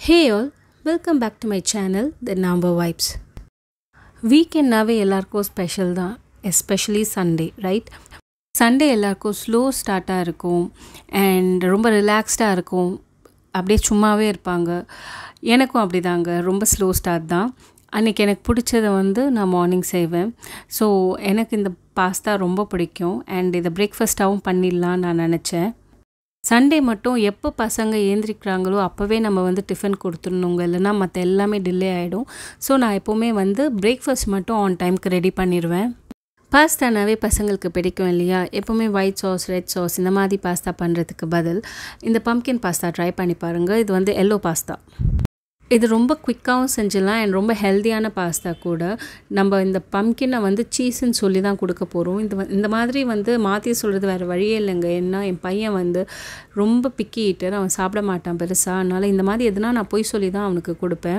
Hey all, welcome back to my channel, The Number Vibes. வீக்கெண்ட்னாவே எல்லாருக்கும் special தான் especially Sunday right Sunday எல்லாருக்கும் slow ஸ்டார்ட்டாக இருக்கும் and ரொம்ப ரிலாக்ஸ்டாக இருக்கும் அப்படியே சும்மாவே இருப்பாங்க எனக்கும் அப்படிதாங்க ரொம்ப ஸ்லோ ஸ்டார்ட் தான் அன்றைக்கி எனக்கு பிடிச்சதை வந்து நான் மார்னிங் செய்வேன் ஸோ எனக்கு இந்த பாஸ்தா ரொம்ப பிடிக்கும் அண்ட் இதை பிரேக்ஃபாஸ்ட்டாகவும் பண்ணிடலாம் நான் நினச்சேன் சண்டே மட்டும் எப்போ பசங்க ஏந்திரிக்கிறாங்களோ அப்போவே நம்ம வந்து டிஃபன் கொடுத்துடணுங்க இல்லைன்னா மற்ற எல்லாமே டிலே ஆகிடும் ஸோ நான் எப்போவுமே வந்து பிரேக்ஃபாஸ்ட் மட்டும் ஆன் டைம்க்கு ரெடி பண்ணிடுவேன் பாஸ்தானாவே பசங்களுக்கு பிடிக்கும் இல்லையா எப்போவுமே ஒயிட் சாஸ் ரெட் சாஸ் இந்த மாதிரி பாஸ்தா பண்ணுறதுக்கு பதில் இந்த பம்கின் பாஸ்தா ட்ரை பண்ணி பாருங்கள் இது வந்து எல்லோ பாஸ்தா இது ரொம்ப குயிக்காகவும் செஞ்சிடலாம் அண்ட் ரொம்ப ஹெல்த்தியான பாஸ்தா கூட நம்ம இந்த பம்கினை வந்து சீஸுன்னு சொல்லி தான் கொடுக்க போகிறோம் இந்த வ- இந்த மாதிரி வந்து மாற்றி சொல்கிறது வேறு வழியே இல்லைங்க ஏன்னா என் பையன் வந்து ரொம்ப பிக்கி ஈட்டர் அவன் சாப்பிட மாட்டான் பெருசாக அதனால் இந்த மாதிரி எதுனா நான் பொய் சொல்லி தான் அவனுக்கு கொடுப்பேன்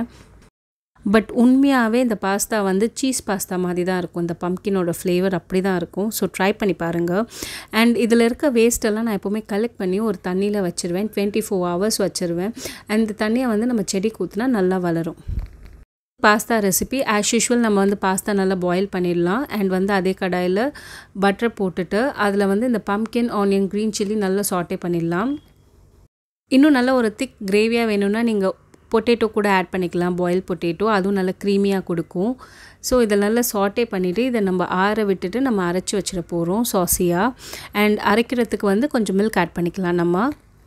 பட் உண்மையாகவே இந்த பாஸ்தா வந்து சீஸ் பாஸ்தா மாதிரி தான் இருக்கும் இந்த பம்கினோட ஃப்ளேவர் அப்படி தான் இருக்கும் ஸோ ட்ரை பண்ணி பாருங்கள் அண்ட் இதில் இருக்க வேஸ்ட்டெல்லாம் நான் எப்போவுமே கலெக்ட் பண்ணி ஒரு தண்ணியில் வச்சுருவேன் டுவெண்ட்டி ஃபோர் ஹவர்ஸ் வச்சுருவேன் அண்ட் இந்த தண்ணியை வந்து நம்ம செடிக்கு ஊற்றினா நல்லா வளரும் பாஸ்தா ரெசிபி ஆஸ் யூஷுவல் நம்ம வந்து பாஸ்தா நல்லா பாயில் பண்ணிடலாம் அண்ட் வந்து அதே கடாயில் பட்டர் போட்டுட்டு அதில் வந்து இந்த பம்கின் ஆனியன் க்ரீன் சில்லி நல்லா சாட்டே பண்ணிடலாம் இன்னும் நல்ல ஒரு திக் கிரேவியாக வேணும்னா நீங்கள் பொட்டேட்டோ கூட ஆட் பண்ணிக்கலாம் பாயில் பொட்டேட்டோ அதுவும் நல்லா க்ரீமியாக கொடுக்கும் ஸோ இதை நல்லா சாட்டே பண்ணிவிட்டு இதை நம்ம ஆற விட்டுட்டு நம்ம அரைச்சி வச்சிட போகிறோம் சாஸியாக அண்ட் அரைக்கிறதுக்கு வந்து கொஞ்சம் மில்க் ஆட் பண்ணிக்கலாம் நம்ம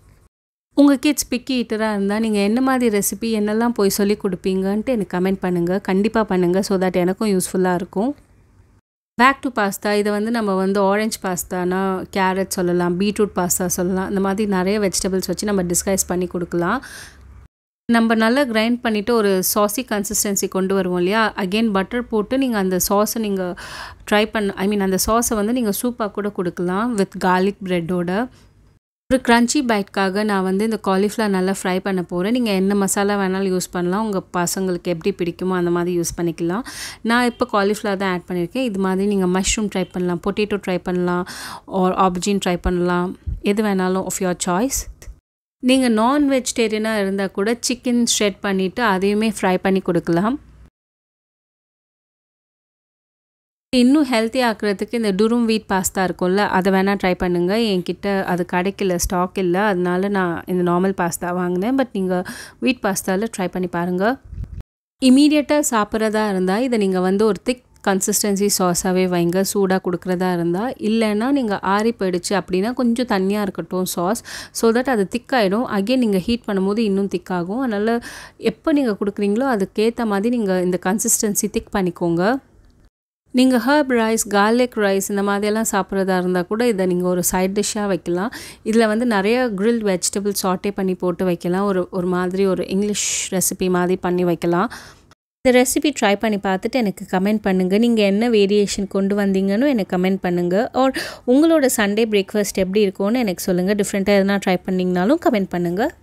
உங்கள் கிட்ஸ் பிக்கி ஈட்டராக இருந்தால் நீங்கள் என்ன மாதிரி ரெசிபி என்னெல்லாம் போய் சொல்லி கொடுப்பீங்கன்ட்டு எனக்கு கமெண்ட் பண்ணுங்கள் கண்டிப்பாக பண்ணுங்கள் ஸோ தட் எனக்கும் யூஸ்ஃபுல்லாக இருக்கும் பேக் டு பாஸ்தா இதை வந்து நம்ம வந்து ஆரஞ்சு பாஸ்தானா கேரட் சொல்லலாம் பீட்ரூட் பாஸ்தா சொல்லலாம் இந்த மாதிரி நிறைய வெஜிடபிள்ஸ் வச்சு நம்ம டிஸ்கைஸ் பண்ணி கொடுக்கலாம் நம்ம நல்லா கிரைண்ட் பண்ணிவிட்டு ஒரு சாஸி கன்சிஸ்டன்சி கொண்டு வருவோம் இல்லையா அகெயின் பட்டர் போட்டு நீங்கள் அந்த சாஸை நீங்கள் ட்ரை பண்ண ஐ மீன் அந்த சாஸை வந்து நீங்கள் சூப்பாக கூட கொடுக்கலாம் வித் கார்லிக் ப்ரெட்டோட ஒரு க்ரன்ச்சி பைட்காக நான் வந்து இந்த காலிஃப்ளவர் நல்லா ஃப்ரை பண்ண போகிறேன் நீங்கள் என்ன மசாலா வேணாலும் யூஸ் பண்ணலாம் உங்கள் பசங்களுக்கு எப்படி பிடிக்குமோ அந்த மாதிரி யூஸ் பண்ணிக்கலாம் நான் இப்போ காலிஃப்ளவர் தான் ஆட் பண்ணியிருக்கேன் இது மாதிரி நீங்கள் மஷ்ரூம் ட்ரை பண்ணலாம் பொட்டேட்டோ ட்ரை பண்ணலாம் ஆர் ஆப்ஜின் ட்ரை பண்ணலாம் எது வேணாலும் ஆஃப் யோர் சாய்ஸ் நீங்கள் நான் வெஜிடேரியனாக இருந்தால் கூட சிக்கன் ஷ்ரெட் பண்ணிவிட்டு அதையுமே ஃப்ரை பண்ணி கொடுக்கலாம் இன்னும் ஹெல்த்தி ஆக்குறதுக்கு இந்த டுரும் வீட் பாஸ்தா இருக்கும்ல அதை வேணால் ட்ரை பண்ணுங்கள் என்கிட்ட அது கிடைக்கல ஸ்டாக் இல்லை அதனால நான் இந்த நார்மல் பாஸ்தா வாங்கினேன் பட் நீங்கள் வீட் பாஸ்தாவில் ட்ரை பண்ணி பாருங்கள் இமீடியட்டாக சாப்பிட்றதா இருந்தால் இதை நீங்கள் வந்து ஒரு திக் கன்சிஸ்டன்சி சாஸாகவே வைங்க சூடாக கொடுக்குறதா இருந்தால் இல்லைன்னா நீங்கள் ஆறி போயிடுச்சு அப்படின்னா கொஞ்சம் தண்ணியாக இருக்கட்டும் சாஸ் ஸோ தட் அது திக்காயிடும் அகைன் நீங்கள் ஹீட் பண்ணும்போது இன்னும் திக்காகும் அதனால் எப்போ நீங்கள் கொடுக்குறீங்களோ அதுக்கேற்ற மாதிரி நீங்கள் இந்த கன்சிஸ்டன்சி திக் பண்ணிக்கோங்க நீங்கள் ஹர்ப் ரைஸ் garlic ரைஸ் இந்த மாதிரியெல்லாம் சாப்பிட்றதா இருந்தால் கூட இதை நீங்கள் ஒரு சைட் டிஷ்ஷாக வைக்கலாம் இதில் வந்து நிறைய கிரில்ட் வெஜிடபிள் சாட்டே பண்ணி போட்டு வைக்கலாம் ஒரு ஒரு மாதிரி ஒரு இங்கிலீஷ் ரெசிபி மாதிரி பண்ணி வைக்கலாம் இந்த ரெசிபி ட்ரை பண்ணி பார்த்துட்டு எனக்கு கமெண்ட் பண்ணுங்கள் நீங்கள் என்ன வேரியேஷன் கொண்டு வந்தீங்கன்னு எனக்கு கமெண்ட் பண்ணுங்கள் ஆர் உங்களோட சண்டே பிரேக்ஃபாஸ்ட் எப்படி இருக்கும்னு எனக்கு சொல்லுங்கள் டிஃப்ரெண்ட்டாக எதனா ட்ரை பண்ணிங்கனாலும் கமெண்ட் பண்ணுங்கள்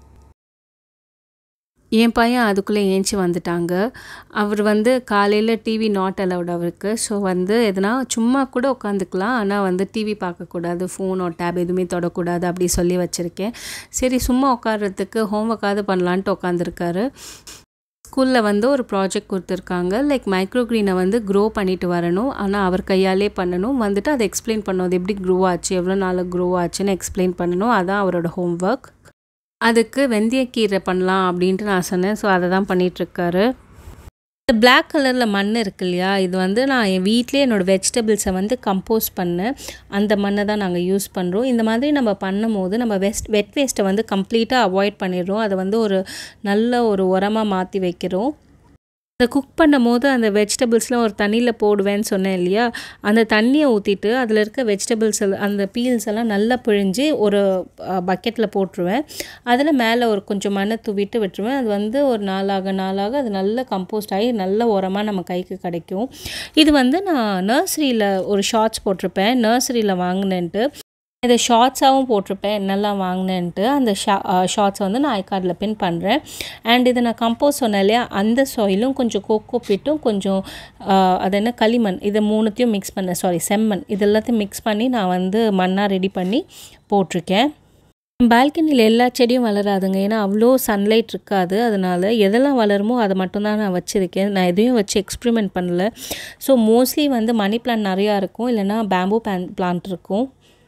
என் பையன் அதுக்குள்ளே ஏஞ்சி வந்துட்டாங்க அவர் வந்து காலையில் டிவி நாட் அலவுட் அவருக்கு ஸோ வந்து எதனா சும்மா கூட உட்காந்துக்கலாம் ஆனால் வந்து டிவி பார்க்கக்கூடாது ஃபோன் ஒரு டேப் எதுவுமே தொடக்கூடாது அப்படி சொல்லி வச்சுருக்கேன் சரி சும்மா உட்கார்றதுக்கு ஹோம்ஒர்க்காவது பண்ணலான்ட்டு உட்காந்துருக்காரு ஸ்கூலில் வந்து ஒரு ப்ராஜெக்ட் கொடுத்துருக்காங்க லைக் மைக்ரோ க்ரீனை வந்து க்ரோ பண்ணிட்டு வரணும் ஆனால் அவர் கையாலே பண்ணணும் வந்துட்டு அதை எக்ஸ்பிளைன் பண்ணணும் அது எப்படி க்ரோ ஆச்சு எவ்வளோ நாள் க்ரோ ஆச்சுன்னு எக்ஸ்பிளைன் பண்ணணும் அதான் அவரோட ஹோம்ஒர்க் அதுக்கு வெந்தயக்கீரை பண்ணலாம் அப்படின்ட்டு நான் சொன்னேன் ஸோ அதை தான் பண்ணிகிட்ருக்காரு இந்த Black கலரில் மண் இருக்கு இல்லையா இது வந்து நான் என் வீட்டிலே என்னோடய வெஜிடபிள்ஸை வந்து கம்போஸ் பண்ணேன் அந்த மண்ணை தான் நாங்கள் யூஸ் பண்ணுறோம் இந்த மாதிரி நம்ம பண்ணும்போது நம்ம வெஸ்ட் வெட் வேஸ்ட்டை வந்து கம்ப்ளீட்டாக அவாய்ட் பண்ணிடுறோம் அதை வந்து ஒரு நல்ல ஒரு உரமாக மாற்றி வைக்கிறோம் அதை குக் பண்ணும் போது அந்த வெஜிடபிள்ஸ்லாம் ஒரு தண்ணியில் போடுவேன்னு சொன்னேன் இல்லையா அந்த தண்ணியை ஊற்றிட்டு அதில் இருக்க வெஜிடபிள்ஸ் அந்த பீல்ஸ் எல்லாம் நல்லா பிழிஞ்சு ஒரு பக்கெட்டில் போட்டுருவேன் அதில் மேலே ஒரு கொஞ்சம் மண்ணை தூவிட்டு விட்டுருவேன் அது வந்து ஒரு நாளாக நாளாக அது நல்ல கம்போஸ்ட் ஆகி நல்ல உரமாக நம்ம கைக்கு கிடைக்கும் இது வந்து நான் நர்சரியில் ஒரு ஷார்ட்ஸ் போட்டிருப்பேன் நர்சரியில் வாங்கினேன்ட்டு இதை ஷார்ட்ஸாகவும் போட்டிருப்பேன் என்னெல்லாம் வாங்கினேன்ட்டு அந்த ஷா ஷார்ட்ஸ் வந்து நான் ஐகார்டில் பின் பண்ணுறேன் அண்ட் இதை நான் கம்போஸ் சொன்னேன் இல்லையா அந்த சாயிலும் கொஞ்சம் கோகோ பிட்டும் கொஞ்சம் ஆஹ், அது என்ன களிமண் இதை மூணுத்தையும் மிக்ஸ் பண்ணேன் சாரி செம்மண் இது எல்லாத்தையும் மிக்ஸ் பண்ணி நான் வந்து மண்ணாக ரெடி பண்ணி போட்டிருக்கேன் பால்கனியில் எல்லா செடியும் வளராதுங்க ஏன்னா அவ்வளோ சன்லைட் இருக்காது அதனால் எதெல்லாம் வளருமோ அதை மட்டும்தான் நான் வச்சுருக்கேன் நான் எதையும் வச்சு எக்ஸ்பிரிமெண்ட் பண்ணல ஸோ மோஸ்ட்லி வந்து மணி பிளான்ட் நிறையா இருக்கும் இல்லைனா பேம்பூ பிளான் பிளான்ட் இருக்கும்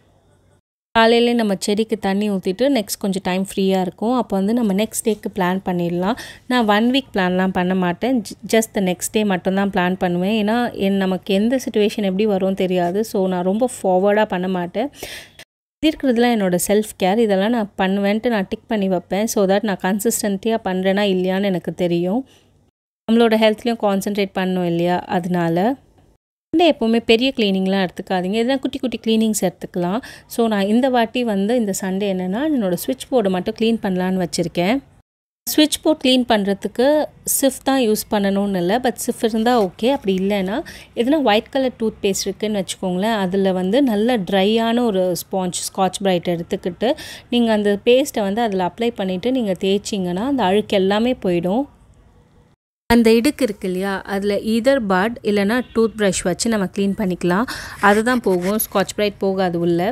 காலையிலே நம்ம செடிக்கு தண்ணி ஊற்றிட்டு நெக்ஸ்ட் கொஞ்சம் டைம் ஃப்ரீயாக இருக்கும் அப்போ வந்து நம்ம நெக்ஸ்ட் டேக்கு பிளான் பண்ணிடலாம் நான் ஒன் வீக் பிளான்லாம் பண்ண மாட்டேன் ஜஸ்ட் நெக்ஸ்ட் டே மட்டும்தான் பிளான் பண்ணுவேன் ஏன்னா என் நமக்கு எந்த சுச்சுவேஷன் எப்படி வரும்னு தெரியாது ஸோ நான் ரொம்ப ஃபார்வர்டாக பண்ண மாட்டேன் இது இருக்கிறதுலாம் என்னோடய செல்ஃப் கேர் இதெல்லாம் நான் பண்ணுவேன்ட்டு நான் டிக் பண்ணி வைப்பேன் ஸோ தட் நான் கன்சிஸ்டன்ட்டியாக பண்ணுறேன்னா இல்லையான்னு எனக்கு தெரியும் நம்மளோட ஹெல்த்லேயும் கான்சென்ட்ரேட் பண்ணணும் இல்லையா அதனால சண்டே எப்போவுமே பெரிய க்ளீனிங்லாம் எடுத்துக்காதீங்க எதனா குட்டி குட்டி க்ளீனிங்ஸ் எடுத்துக்கலாம் ஸோ நான் இந்த வாட்டி வந்து இந்த சண்டே என்னென்னா என்னோடய ஸ்விட்ச் போர்டை மட்டும் க்ளீன் பண்ணலான்னு வச்சுருக்கேன் ஸ்விட்ச் போர்ட் க்ளீன் பண்ணுறதுக்கு சிஃப் தான் யூஸ் பண்ணணும்னு இல்லை பட் சிஃப் இருந்தால் ஓகே அப்படி இல்லைன்னா எதுனா ஒயிட் கலர் டூத் பேஸ்ட் இருக்குதுன்னு வச்சுக்கோங்களேன் அதில் வந்து நல்ல ட்ரையான ஒரு ஸ்பாஞ்ச் ஸ்காட்ச் பிரைட் எடுத்துக்கிட்டு நீங்கள் அந்த பேஸ்ட்டை வந்து அதில் அப்ளை பண்ணிவிட்டு நீங்கள் தேய்ச்சிங்கன்னா அந்த அழுக்கு எல்லாமே போயிடும் அந்த இடுக்கு இருக்கு இல்லையா அதில் ஈதர் பாட் இல்லைனா டூத் ப்ரஷ் வச்சு நம்ம க்ளீன் பண்ணிக்கலாம் அதுதான் போகும் ஸ்காட்ச் பிரைட் போகாது உள்ள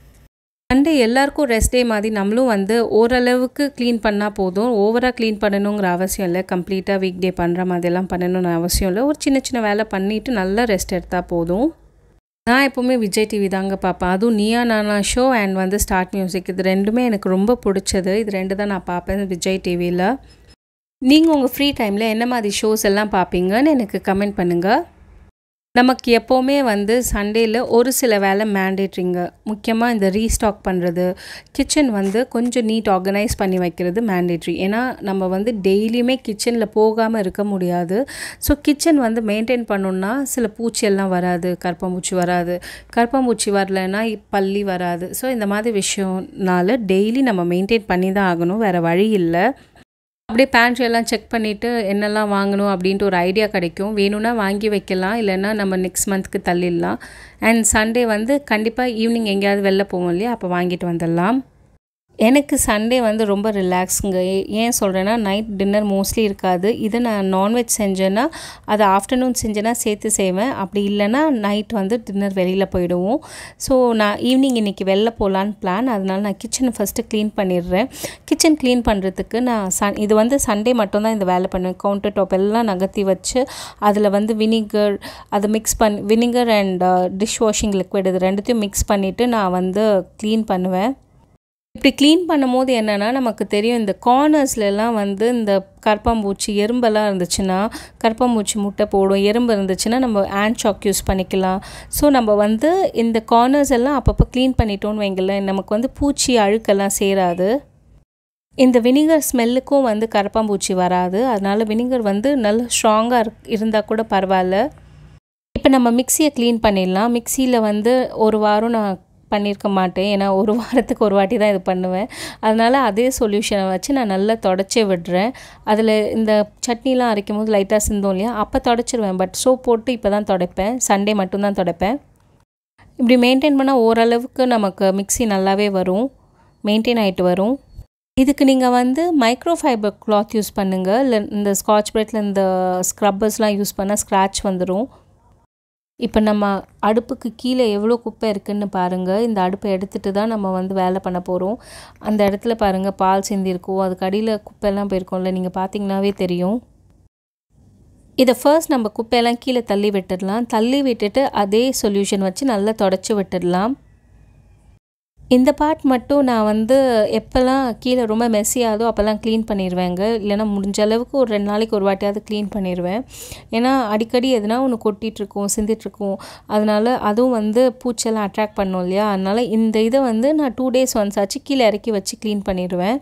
சண்டே எல்லாருக்கும் ரெஸ்ட் டே மாதிரி நம்மளும் வந்து ஓரளவுக்கு க்ளீன் பண்ணால் போதும் ஓவராக க்ளீன் பண்ணணுங்கிற அவசியம் இல்லை கம்ப்ளீட்டாக வீக் டே பண்ணுற மாதிரிலாம் பண்ணணும்னு அவசியம் இல்லை ஒரு சின்ன சின்ன வேலை பண்ணிவிட்டு நல்லா ரெஸ்ட் எடுத்தால் போதும் நான் எப்போவுமே விஜய் டிவி தாங்க பார்ப்பேன் அதுவும் நீயா நானா ஷோ அண்ட் வந்து ஸ்டார்ட் மியூசிக் இது ரெண்டுமே எனக்கு ரொம்ப பிடிச்சது இது ரெண்டு தான் நான் பார்ப்பேன் விஜய் டிவியில் நீங்கள் உங்கள் ஃப்ரீ டைமில் என்ன மாதிரி ஷோஸ் எல்லாம் பார்ப்பீங்கன்னு எனக்கு கமெண்ட் பண்ணுங்கள் நமக்கு எப்போவுமே வந்து சண்டேயில் ஒரு சில வேலை மேண்டேட்ரிங்க முக்கியமாக இந்த ரீஸ்டாக் பண்ணுறது கிச்சன் வந்து கொஞ்சம் நீட் ஆர்கனைஸ் பண்ணி வைக்கிறது மேண்டேட்ரி ஏன்னா நம்ம வந்து டெய்லியுமே கிச்சனில் போகாமல் இருக்க முடியாது ஸோ கிச்சன் வந்து மெயின்டைன் பண்ணணுன்னா சில பூச்சியெல்லாம் வராது கற்பம்பூச்சி வராது கற்பம்பூச்சி வரலைன்னா பள்ளி வராது ஸோ இந்த மாதிரி விஷயம்னால டெய்லி நம்ம மெயின்டைன் பண்ணி தான் ஆகணும் வேறு வழி இல்லை அப்படியே பேண்ட்ரி எல்லாம் செக் பண்ணிவிட்டு என்னெல்லாம் வாங்கணும் அப்படின்ட்டு ஒரு ஐடியா கிடைக்கும் வேணும்னா வாங்கி வைக்கலாம் இல்லைன்னா நம்ம நெக்ஸ்ட் மந்த்துக்கு தள்ளிடலாம் அண்ட் சண்டே வந்து கண்டிப்பாக ஈவினிங் எங்கேயாவது வெளில போவோம் இல்லையா அப்போ வாங்கிட்டு வந்துடலாம் எனக்கு சண்டே வந்து ரொம்ப ரிலாக்ஸுங்க ஏன் சொல்கிறேன்னா நைட் டின்னர் மோஸ்ட்லி இருக்காது இதை நான் நான்வெஜ் செஞ்சேன்னா அதை ஆஃப்டர்நூன் செஞ்சேன்னா சேர்த்து செய்வேன் அப்படி இல்லைன்னா நைட் வந்து டின்னர் வெளியில் போயிடுவோம் ஸோ நான் ஈவினிங் இன்றைக்கி வெளில போகலான்னு பிளான் அதனால நான் கிச்சனை ஃபஸ்ட்டு க்ளீன் பண்ணிடுறேன் கிச்சன் க்ளீன் பண்ணுறதுக்கு நான் சன் இது வந்து சண்டே மட்டும்தான் இந்த வேலை பண்ணுவேன் கவுண்டர் டாப் எல்லாம் நகர்த்தி வச்சு அதில் வந்து வினிகர் அதை மிக்ஸ் பண்ணி vinegar and dish washing liquid இது ரெண்டுத்தையும் மிக்ஸ் பண்ணிவிட்டு நான் வந்து க்ளீன் பண்ணுவேன் இப்படி க்ளீன் பண்ணும்போது என்னென்னா நமக்கு தெரியும் இந்த கார்னர்ஸ்லலாம் வந்து இந்த கற்பம்பூச்சி எறும்பெல்லாம் இருந்துச்சுன்னா கற்பம்பூச்சி முட்டை போடும் எறும்பு இருந்துச்சுன்னா நம்ம ஹேண்ட் சாக் யூஸ் பண்ணிக்கலாம் ஸோ நம்ம வந்து இந்த கார்னர்ஸ் எல்லாம் அப்பப்போ க்ளீன் பண்ணிட்டோன்னு வைங்களேன் நமக்கு வந்து பூச்சி அழுக்கெல்லாம் சேராது இந்த வினிகர் ஸ்மெல்லுக்கும் வந்து கரப்பாம்பூச்சி வராது அதனால் வினிகர் வந்து நல்ல ஸ்ட்ராங்காக இருந்தால் கூட பரவாயில்ல இப்போ நம்ம மிக்சியை க்ளீன் பண்ணிடலாம் மிக்சியில் வந்து ஒரு வாரம் நான் பண்ணியிருக்க மாட்டேன் ஏன்னா ஒரு வாரத்துக்கு ஒரு வாட்டி தான் இது பண்ணுவேன் அதனால் அதே சொல்யூஷனை வச்சு நான் நல்லா தொடச்சி விடுறேன் அதில் இந்த சட்னிலாம் அரைக்கும் போது லைட்டாக சிந்தோம் இல்லையா அப்போ தொடச்சிருவேன் பட் சோப் போட்டு இப்போ தான் துடைப்பேன் சண்டே மட்டும்தான் துடைப்பேன் இப்படி மெயின்டைன் பண்ணால் ஓரளவுக்கு நமக்கு மிக்சி நல்லாவே வரும் மெயின்டைன் ஆகிட்டு வரும் இதுக்கு நீங்கள் வந்து மைக்ரோ ஃபைபர் கிளாத் யூஸ் பண்ணுங்கள் இல்லை இந்த ஸ்காட்ச் பிரைட்டில் இந்த ஸ்க்ரப்பர்ஸ்லாம் யூஸ் பண்ணால் ஸ்க்ராட்ச் வந்துடும் இப்போ நம்ம அடுப்புக்கு கீழே எவ்வளோ குப்பை இருக்குதுன்னு பாருங்கள் இந்த அடுப்பை எடுத்துகிட்டு தான் நம்ம வந்து வேலை பண்ண போகிறோம் அந்த இடத்துல பாருங்கள் பால் சிந்திருக்கும் அதுக்கு அடியில் குப்பையெல்லாம் போயிருக்கோம்ல நீங்கள் பார்த்தீங்கன்னாவே தெரியும் இதை ஃபர்ஸ்ட் நம்ம குப்பையெல்லாம் கீழே தள்ளி விட்டுடலாம் தள்ளி விட்டுட்டு அதே சொல்யூஷன் வச்சு நல்லா தொடச்சி விட்டுடலாம் இந்த பார்ட் மட்டும் நான் வந்து எப்போல்லாம் கீழே ரொம்ப மெஸ்ஸியாதோ அப்போல்லாம் க்ளீன் பண்ணிடுவேங்க இல்லைனா முடிஞ்ச அளவுக்கு ஒரு ரெண்டு நாளைக்கு ஒரு வாட்டியாவது க்ளீன் பண்ணிடுவேன் ஏன்னா அடிக்கடி எதுனா ஒன்று கொட்டிகிட்ருக்கும் சிந்திட்ருக்கும் அதனால் அதுவும் வந்து பூச்செல்லாம் அட்ராக்ட் பண்ணும் இல்லையா அதனால் இந்த இதை வந்து நான் டூ டேஸ் ஒன்ஸ் ஆச்சு கீழே இறக்கி வச்சு க்ளீன் பண்ணிடுவேன்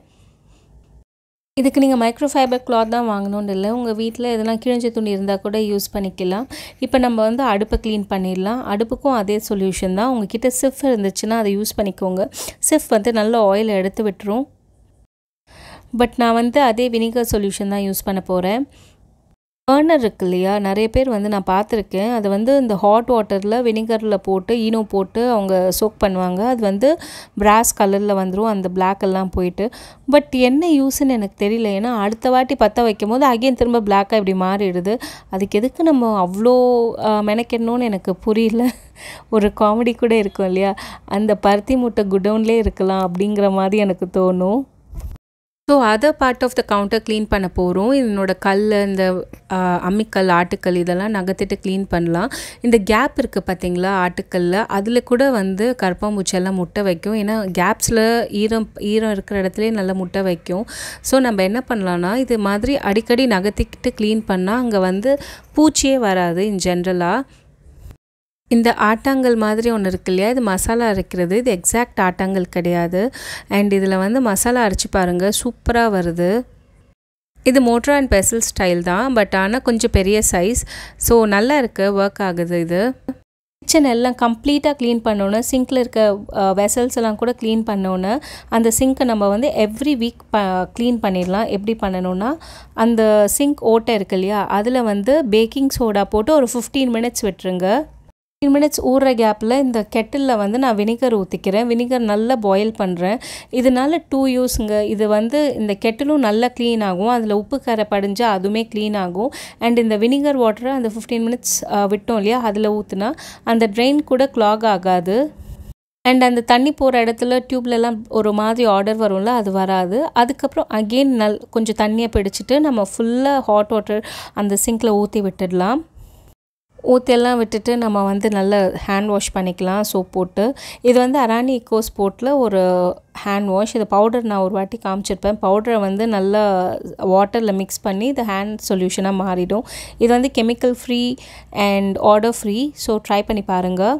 இதுக்கு நீங்கள் மைக்ரோ ஃபைபர் கிளாத் தான் வாங்கணும்னு இல்லை உங்கள் வீட்டில் எதனா கிழிஞ்ச துணி இருந்தால் கூட யூஸ் பண்ணிக்கலாம் இப்போ நம்ம வந்து அடுப்பை க்ளீன் பண்ணிடலாம் அடுப்புக்கும் அதே சொல்யூஷன் தான் உங்ககிட்ட சிஃப் இருந்துச்சுன்னா அதை யூஸ் பண்ணிக்கோங்க சிஃப் வந்து நல்ல ஆயில் எடுத்து விட்டுரும் பட் நான் வந்து அதே வினிகர் சொல்யூஷன் தான் யூஸ் பண்ண போகிறேன் பர்னர் இருக்கு இல்லையா நிறைய பேர் வந்து நான் பார்த்துருக்கேன் அது வந்து இந்த ஹாட் வாட்டரில் வினிகரில் போட்டு ஈனோ போட்டு அவங்க சோக் பண்ணுவாங்க அது வந்து பிராஸ் கலரில் வந்துடும் அந்த பிளாக் எல்லாம் போயிட்டு பட் என்ன யூஸ்ன்னு எனக்கு தெரியல ஏன்னா அடுத்த வாட்டி பற்ற வைக்கும் போது அகைன் திரும்ப பிளாக்காக இப்படி மாறிடுது அதுக்கு எதுக்கு நம்ம அவ்வளோ மெனக்கெடணும்னு எனக்கு புரியல ஒரு காமெடி கூட இருக்கும் இல்லையா அந்த பருத்தி மூட்டை குடவுன்லேயே இருக்கலாம் அப்படிங்கிற மாதிரி எனக்கு தோணும் so other part of the counter clean பண்ண போகிறோம் என்னோட கல் இந்த அம்மிக்கல் ஆட்டுக்கல் இதெல்லாம் நகர்த்திட்டு க்ளீன் பண்ணலாம் இந்த கேப் இருக்குது பார்த்தீங்களா ஆட்டுக்கல்ல அதில் கூட வந்து கருப்பாம்பூச்செல்லாம் முட்டை வைக்கும் ஏன்னா கேப்ஸில் ஈரம் ஈரம் இருக்கிற இடத்துலையே நல்லா முட்டை வைக்கும் ஸோ நம்ம என்ன பண்ணலான்னா இது மாதிரி அடிக்கடி நகர்த்திக்கிட்டு க்ளீன் பண்ணால் அங்கே வந்து பூச்சியே வராது இன் ஜென்ரலாக இந்த ஆட்டாங்கல் மாதிரி ஒன்று இருக்கு இல்லையா இது மசாலா அரைக்கிறது இது எக்ஸாக்ட் ஆட்டாங்கல் கிடையாது அண்ட் இதில் வந்து மசாலா அரைச்சி பாருங்கள் சூப்பராக வருது இது மோட்ரா அண்ட் பெசல் ஸ்டைல் தான் பட் ஆனால் கொஞ்சம் பெரிய சைஸ் ஸோ நல்லா இருக்குது ஒர்க் ஆகுது இது கிச்சன் எல்லாம் கம்ப்ளீட்டாக க்ளீன் பண்ணோன்னு சிங்க்கில் இருக்க வெசல்ஸ் எல்லாம் கூட க்ளீன் பண்ணோன்னு அந்த சிங்க்கை நம்ம வந்து எவ்ரி வீக் ப க்ளீன் பண்ணிடலாம் எப்படி பண்ணணும்னா அந்த சிங்க் ஓட்டை இருக்கு இல்லையா அதில் வந்து பேக்கிங் சோடா போட்டு ஒரு ஃபிஃப்டீன் மினிட்ஸ் விட்டுருங்க ஃபிஃப்டீன் மினிட்ஸ் ஊறுற கேப்பில் இந்த கெட்டிலில் வந்து நான் வினிகர் ஊற்றிக்கிறேன் வினிகர் நல்லா பாயில் பண்ணுறேன் இதனால டூ யூஸுங்க இது வந்து இந்த கெட்டிலும் நல்லா க்ளீன் ஆகும் அதில் உப்பு கரை படிஞ்சால் அதுவுமே க்ளீன் ஆகும் அண்ட் இந்த வினிகர் வாட்டரை அந்த ஃபிஃப்டீன் மினிட்ஸ் விட்டோம் இல்லையா அதில் ஊற்றுனா அந்த ட்ரெயின் கூட க்ளாக் ஆகாது அண்ட் அந்த தண்ணி போகிற இடத்துல டியூப்லலாம் ஒரு மாதிரி ஆர்டர் வரும்ல அது வராது அதுக்கப்புறம் அகெயின் நல் கொஞ்சம் தண்ணியை பிடிச்சிட்டு நம்ம ஃபுல்லாக ஹாட் வாட்டர் அந்த சிங்கில் ஊற்றி விட்டுடலாம் ஊற்றியெல்லாம் விட்டுட்டு நம்ம வந்து நல்ல ஹேண்ட் வாஷ் பண்ணிக்கலாம் சோப் போட்டு இது வந்து அரானி இக்கோ ஸ்போர்ட்டில் ஒரு ஹேண்ட் வாஷ் இது பவுடர் நான் ஒரு வாட்டி காமிச்சிருப்பேன் பவுடரை வந்து நல்லா வாட்டரில் மிக்ஸ் பண்ணி இது ஹேண்ட் சொல்யூஷனாக மாறிடும் இது வந்து chemical free and odour free so try பண்ணி பாருங்கள்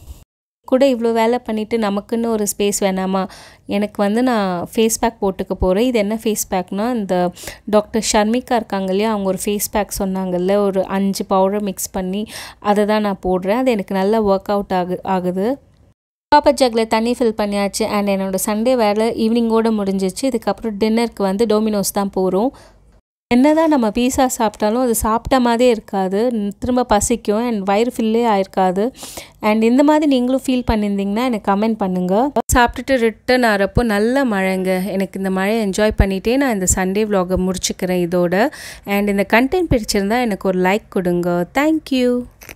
கூட இவ்வளோ வேலை பண்ணிவிட்டு நமக்குன்னு ஒரு ஸ்பேஸ் வேணாமா எனக்கு வந்து நான் ஃபேஸ் பேக் போட்டுக்க போகிறேன் இது என்ன ஃபேஸ் பேக்னால் இந்த டாக்டர் ஷர்மிகா இருக்காங்க இல்லையா அவங்க ஒரு ஃபேஸ் பேக் சொன்னாங்கல்ல ஒரு அஞ்சு பவுடர் மிக்ஸ் பண்ணி அதை தான் நான் போடுறேன் அது எனக்கு நல்லா ஒர்க் அவுட் ஆகு ஆகுது பாப்பா ஜக்கில் தண்ணி ஃபில் பண்ணியாச்சு அண்ட் என்னோடய சண்டே வேலை ஈவினிங்கோடு முடிஞ்சிச்சு இதுக்கப்புறம் டின்னருக்கு வந்து டோமினோஸ் தான் போகிறோம் என்னதான் நம்ம பீஸா சாப்பிட்டாலும் அது சாப்பிட்ட மாதிரியே இருக்காது திரும்ப பசிக்கும் அண்ட் வயிறு ஃபில்லே ஆயிருக்காது அண்ட் இந்த மாதிரி நீங்களும் ஃபீல் பண்ணியிருந்தீங்கன்னா எனக்கு கமெண்ட் பண்ணுங்கள் சாப்பிட்டுட்டு ரிட்டன் ஆகிறப்போ நல்ல மழைங்க எனக்கு இந்த மழையை என்ஜாய் பண்ணிகிட்டே நான் இந்த சண்டே vlog-அ முடிச்சுக்கிறேன் இதோட அண்ட் இந்த கண்டென்ட் பிடிச்சிருந்தா எனக்கு ஒரு லைக் கொடுங்க தேங்க்யூ